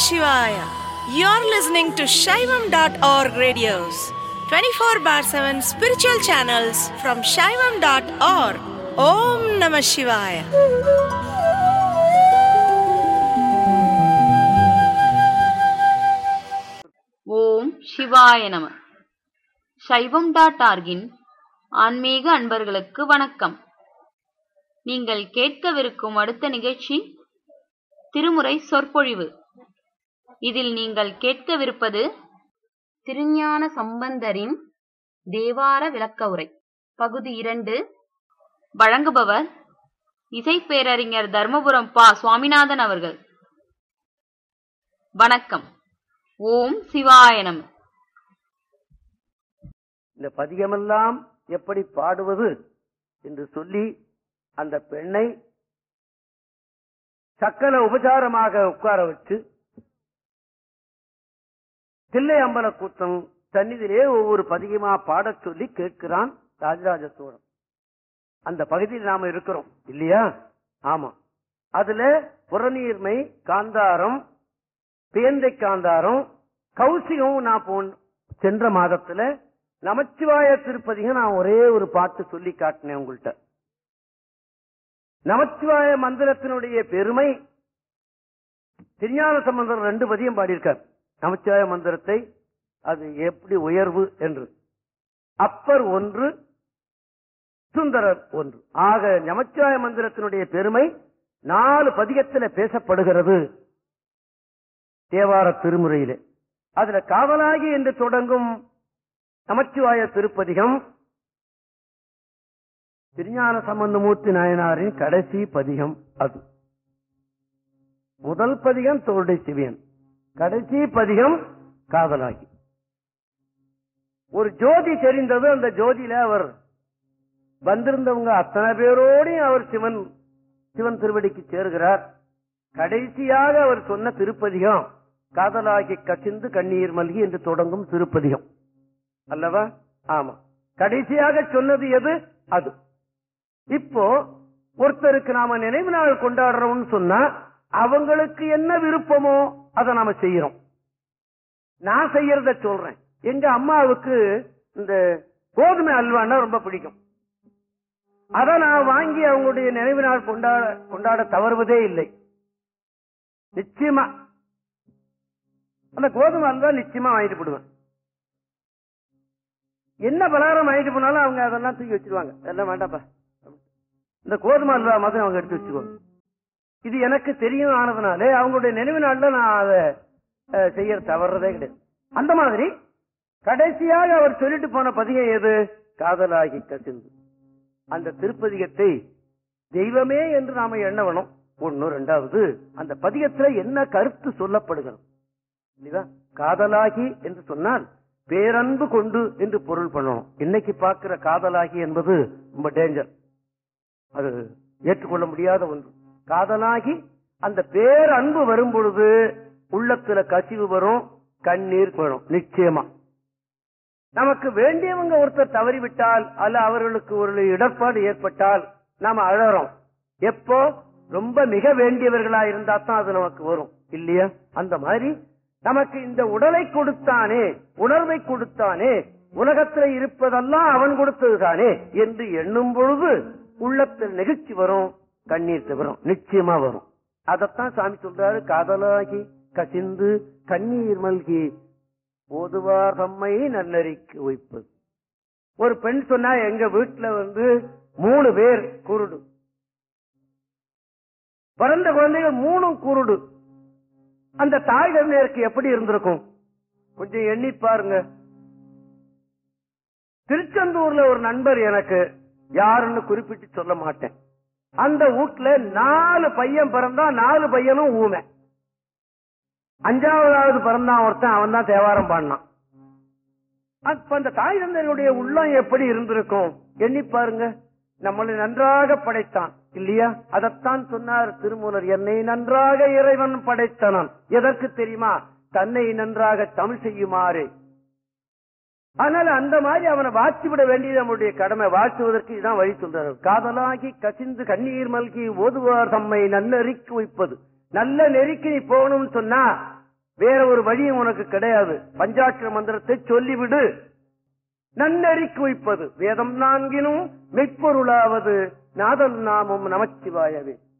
Shivaya. You're listening to Shaivam.org radios, 24 bar 7 spiritual channels from Shaivam.org. Om Namah Shivaya. ஓம் சிவாய நம சைவம் dot ஆர்கின் ஆன்மீக அன்பர்களுக்கு வணக்கம் நீங்கள் கேட்கவிருக்கும் அடுத்த நிகழ்ச்சி திருமுறை சொற்பொழிவு இதில் நீங்கள் கேட்கவிருப்பது திருஞான சம்பந்தரின் தேவார விளக்க உரை பகுதி இரண்டு வழங்குபவர் இசைப்பேரறிஞர் தர்மபுரம் பா சுவாமிநாதன் அவர்கள் வணக்கம் ஓம் சிவாய நம இந்த பதிகமெல்லாம் எப்படி பாடுவது என்று சொல்லி அந்த பெண்ணை சக்கர உபசாரமாக உட்கார வச்சு தில்லை அம்பல கூத்தம் சந்நிதியிலே ஒவ்வொரு பதிகமா பாடச் சொல்லி கேட்கிறான் ராஜராஜ சோழன் அந்த பகுதியில் நாம இருக்கிறோம் இல்லையா ஆமா அதுல புறநீர்மை காந்தாரம் பேந்தை காந்தாரம் கௌசிகம் நான் போன் சென்ற மாதத்துல நமச்சிவாய திருப்பதிக நான் ஒரே ஒரு பாட்டு சொல்லி காட்டினேன் உங்கள்கிட்ட நமச்சிவாய மந்திரத்தினுடைய பெருமை திருஞான சம்பந்தர் ரெண்டு பதியம் பாடியிருக்கார் நமச்சிவாய மந்திரத்தை அது எப்படி உயர்வு என்று அப்பர் ஒன்று சுந்தரர் ஒன்று ஆக நமச்சிவாய மந்திரத்தினுடைய பெருமை நாலு பதிகத்துல பேசப்படுகிறது தேவார திருமுறையிலே அதுல காவலாகி என்று தொடங்கும் நமச்சிவாய திருப்பதிகம் திருஞான சம்பந்தமூர்த்தி நாயனாரின் கடைசி பதிகம் அது முதல் பதிகம் தோருடை சிவியன் கடைசி பதிகம் காதலாகி ஒரு ஜோதி தெரிந்தது அந்த ஜோதியில அவர் வந்திருந்தவங்க அத்தனை பேரோடையும் அவர் சிவன் சிவன் திருவடிக்கு சேருகிறார் கடைசியாக அவர் சொன்ன திருப்பதிகம் காதலாகி கசிந்து கண்ணீர் மல்கி என்று தொடங்கும் திருப்பதிகம் அல்லவா ஆமா கடைசியாக சொன்னது எது அது இப்போ ஒருத்தருக்கு நாம நினைவு நாள் கொண்டாடுறோம்னு சொன்னா அவங்களுக்கு என்ன விருப்பமோ அதை நாம செய்யறோம் நான் செய்யறத சொல்றேன் எங்க அம்மாவுக்கு இந்த கோதுமை அல்வான்னா ரொம்ப பிடிக்கும் அதை நான் வாங்கி அவங்களுடைய நினைவு நாள் கொண்டாட கொண்டாட தவறுவதே இல்லை நிச்சயமா அந்த கோதுமை அல்வா நிச்சயமா வாங்கிட்டு போடுவேன் என்ன பலகாரம் வாங்கிட்டு போனாலும் அவங்க அதெல்லாம் தூக்கி வச்சிருவாங்க அதெல்லாம் வேண்டாப்பா இந்த கோதுமை அல்வா மாதிரி அவங்க எடுத்து வச்சுக்குவாங்க இது எனக்கு தெரியும் ஆனதுனாலே அவங்களுடைய நினைவு நாள்ல நான் அதை அஹ், செய்ய தவறுறதே கிடையாது அந்த மாதிரி கடைசியாக அவர் சொல்லிட்டு போன பதிகம் எது காதலாகி கசிந்து அந்த திருப்பதிகத்தை தெய்வமே என்று நாம எண்ண வேணும் ஒண்ணு ரெண்டாவது அந்த பதிகத்துல என்ன கருத்து சொல்லப்படுகிறது இல்லையா காதலாகி என்று சொன்னால் பேரன்பு கொண்டு என்று பொருள் பண்ணணும் இன்னைக்கு பார்க்கிற காதலாகி என்பது ரொம்ப டேஞ்சர் அது ஏற்றுக்கொள்ள முடியாத ஒன்று காதலாகி அந்த பேரன்பு வரும் பொழுது உள்ளத்துல கசிவு வரும் கண்ணீர் வரும் நிச்சயமா நமக்கு வேண்டியவங்க ஒருத்தர் தவறிவிட்டால் அல்ல அவர்களுக்கு ஒரு இடர்பாடு ஏற்பட்டால் நாம அழறோம் எப்போ ரொம்ப மிக வேண்டியவர்களா இருந்தா தான் அது நமக்கு வரும் இல்லையா அந்த மாதிரி நமக்கு இந்த உடலை கொடுத்தானே உணர்வை கொடுத்தானே உலகத்துல இருப்பதெல்லாம் அவன் கொடுத்தது தானே என்று எண்ணும் பொழுது உள்ளத்தில் நெகிழ்ச்சி வரும் கண்ணீர் வரும் நிச்சயமா வரும் அதத்தான் சாமி சொல்றாரு காதலாகி கசிந்து கண்ணீர் மல்கி ஓதுவார் தம்மை நல்லறிக்கு வைப்பது ஒரு பெண் சொன்னா எங்க வீட்டுல வந்து மூணு பேர் குருடு பிறந்த குழந்தைகள் மூணும் குருடு அந்த தாய் தந்தையருக்கு எப்படி இருந்திருக்கும் கொஞ்சம் எண்ணி பாருங்க திருச்செந்தூர்ல ஒரு நண்பர் எனக்கு யாருன்னு குறிப்பிட்டு சொல்ல மாட்டேன் அந்த வீட்டுல நாலு பையன் பிறந்தா நாலு பையனும் ஊமை அஞ்சாவதாவது பிறந்தான் ஒருத்தன் அவன் தான் தேவாரம் பாடினான் அப்ப அந்த தாய் தந்தையனுடைய உள்ளம் எப்படி இருந்திருக்கும் எண்ணி பாருங்க நம்மளை நன்றாக படைத்தான் இல்லையா அதத்தான் சொன்னார் திருமூலர் என்னை நன்றாக இறைவன் படைத்தனான் எதற்கு தெரியுமா தன்னை நன்றாக தமிழ் செய்யுமாறு ஆனால் அந்த மாதிரி அவனை வாழ்த்தி விட வேண்டியது நம்முடைய கடமை வாழ்த்துவதற்கு இதான் வழி சொல்றாரு காதலாகி கசிந்து கண்ணீர் மல்கி ஓதுவார் தம்மை நல்ல நெறிக்கு வைப்பது நல்ல நெறிக்கு நீ போகணும்னு சொன்னா வேற ஒரு வழியும் உனக்கு கிடையாது பஞ்சாட்சர மந்திரத்தை சொல்லிவிடு நன்னறி குவிப்பது வேதம் நான்கினும் மெய்ப்பொருளாவது நாதல் நாமம் நமச்சிவாயவே